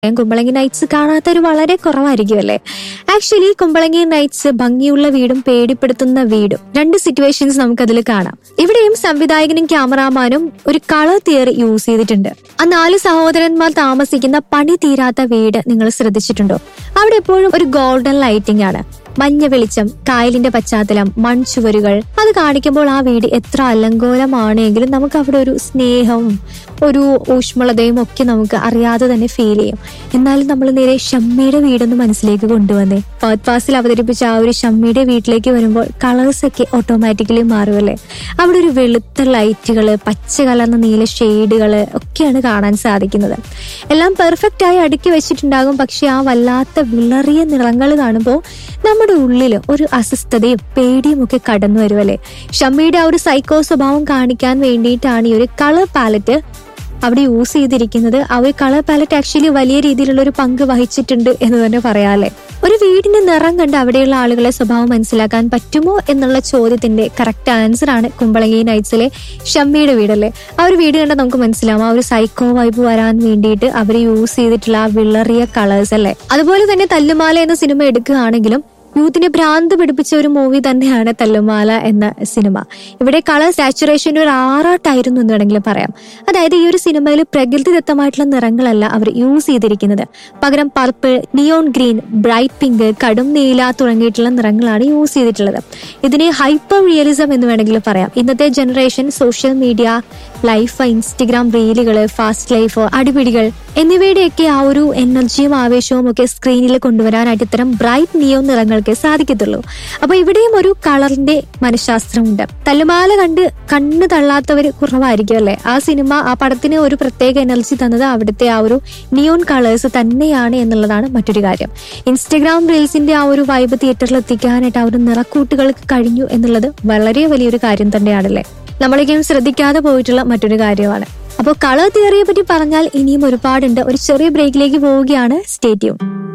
Kumbalangi nights കാണാത്തവർ വളരെ കുറവായിരിക്കും അല്ലേ ആക്ച്വലി കുമ്പളങ്ങി നൈറ്റ്സ് ഭംഗിയുള്ള വീടും പേടിപ്പെടുത്തുന്ന വീടും രണ്ട് സിറ്റുവേഷൻസ് നമുക്കതിൽ കാണാം ഇവിടെയും സംവിധായകനും ക്യാമറാമാനും ഒരു കളർ തിയറി യൂസ് ചെയ്തിട്ടുണ്ട് ആ നാല് സഹോദരന്മാർ താമസിക്കുന്ന പണി തീരാത്ത വീട് നിങ്ങൾ ശ്രദ്ധിച്ചിട്ടുണ്ടോ അവിടെ എപ്പോഴും ഒരു ഗോൾഡൻ ലൈറ്റിംഗ് ആണ് മഞ്ഞ വെളിച്ചം കായലിന്റെ പശ്ചാത്തലം മൺചുവരുകൾ അത് കാണിക്കുമ്പോൾ ആ വീട് എത്ര അലങ്കോലമാണെങ്കിലും നമുക്ക് അവിടെ ഒരു സ്നേഹവും ഒരു ഊഷ്മളതയും ഒക്കെ നമുക്ക് അറിയാതെ തന്നെ ഫീൽ ചെയ്യും എന്നാലും നമ്മൾ നേരെ ഷമ്മിയുടെ വീടൊന്ന് മനസ്സിലേക്ക് കൊണ്ടുവന്നേ ഫസ്റ്റ് പാസിൽ അവതരിപ്പിച്ച ആ ഒരു ഷമ്മിയുടെ വീട്ടിലേക്ക് വരുമ്പോൾ കളേഴ്സ് ഒക്കെ ഓട്ടോമാറ്റിക്കലി മാറുമല്ലേ അവിടെ ഒരു വെളുത്ത ലൈറ്റുകള് പച്ച കലർന്ന നീല ഷെയ്ഡുകള് ഒക്കെയാണ് കാണാൻ സാധിക്കുന്നത് എല്ലാം പെർഫെക്റ്റ് ആയി അടുക്കി വെച്ചിട്ടുണ്ടാകും പക്ഷെ ആ വല്ലാത്ത വിളറിയ നിറങ്ങൾ കാണുമ്പോൾ നമ്മുടെ ഉള്ളിൽ ഒരു അസ്വസ്ഥതയും പേടിയും ഒക്കെ കടന്നു വരുമല്ലേ ഷമ്മിയുടെ ആ ഒരു സൈക്കോ സ്വഭാവം കാണിക്കാൻ വേണ്ടിയിട്ടാണ് ഈ ഒരു കളർ പാലറ്റ് അവിടെ യൂസ് ചെയ്തിരിക്കുന്നത് ആ ഒരു കളർ പാലറ്റ് ആക്ച്വലി വലിയ രീതിയിലുള്ള ഒരു പങ്ക് വഹിച്ചിട്ടുണ്ട് എന്ന് തന്നെ പറയാല്ലേ ഒരു വീടിന്റെ നിറം കണ്ട് അവിടെയുള്ള ആളുകളെ സ്വഭാവം മനസ്സിലാക്കാൻ പറ്റുമോ എന്നുള്ള ചോദ്യത്തിന്റെ കറക്റ്റ് ആൻസർ ആണ് കുമ്പളങ്ങി നൈറ്റ്സിലെ ഷമ്മിയുടെ വീടല്ലേ ആ ഒരു വീട് കണ്ടാൽ നമുക്ക് മനസ്സിലാവും ആ ഒരു സൈക്കോ വൈബ് വരാൻ വേണ്ടിയിട്ട് അവർ യൂസ് ചെയ്തിട്ടുള്ള ആ വിളറിയ കളേഴ്സ് അല്ലേ അതുപോലെ തന്നെ തല്ലുമാല എന്ന സിനിമ എടുക്കുകയാണെങ്കിലും യൂത്തിനെ ഭ്രാന്ത് പിടിപ്പിച്ച ഒരു മൂവി തന്നെയാണ് തല്ലുമാല എന്ന സിനിമ ഇവിടെ കളർ സാച്ചുറേഷന്റെ ഒരു ആറാട്ടായിരുന്നു എന്ന് വേണമെങ്കിൽ പറയാം അതായത് ഈ ഒരു സിനിമയിൽ പ്രകൃതിദത്തമായിട്ടുള്ള നിറങ്ങളല്ല അവർ യൂസ് ചെയ്തിരിക്കുന്നത് പകരം purple neon green bright pink കടും നീല തുടങ്ങിയിട്ടുള്ള നിറങ്ങളാണ് യൂസ് ചെയ്തിട്ടുള്ളത് ഇതിനെ ഹൈപ്പർ റിയലിസം എന്ന് വേണമെങ്കിൽ പറയാം ഇന്നത്തെ generation social media life Instagram റീലുകള് ഫാസ്റ്റ് ലൈഫ് അടിപിടികൾ എന്നിവയുടെയൊക്കെ ആ ഒരു എനർജിയും ആവേശവും ഒക്കെ സ്ക്രീനിൽ കൊണ്ടുവരാനായിട്ട് ഇത്തരം ബ്രൈറ്റ് നിയോ നിറങ്ങൾക്ക് സാധിക്കത്തുള്ളൂ അപ്പൊ ഇവിടെയും ഒരു കളറിന്റെ മനഃശാസ്ത്രമുണ്ട് തല്ലുമാല കണ്ട് കണ്ണ് തള്ളാത്തവർ കുറവായിരിക്കും അല്ലെ ആ സിനിമ ആ പടത്തിന് ഒരു പ്രത്യേക എനർജി തന്നത് അവിടുത്തെ ആ ഒരു നിയോൺ കളേഴ്സ് തന്നെയാണ് എന്നുള്ളതാണ് മറ്റൊരു കാര്യം ഇൻസ്റ്റഗ്രാം റീൽസിന്റെ ആ ഒരു വൈബ് തിയേറ്ററിൽ എത്തിക്കാനായിട്ട് ആ ഒരു നിറക്കൂട്ടുകൾക്ക് കഴിഞ്ഞു എന്നുള്ളത് വളരെ വലിയൊരു കാര്യം തന്നെയാണല്ലേ നമ്മളൊക്കെയും ശ്രദ്ധിക്കാതെ പോയിട്ടുള്ള മറ്റൊരു കാര്യമാണ് അപ്പോൾ കളർ തിയറിയെ പറ്റി പറഞ്ഞാൽ ഇനിയും ഒരുപാടുണ്ട് ഒരു ചെറിയ ബ്രേക്കിലേക്ക് പോവുകയാണ് സ്റ്റേറ്റ്യൂൺ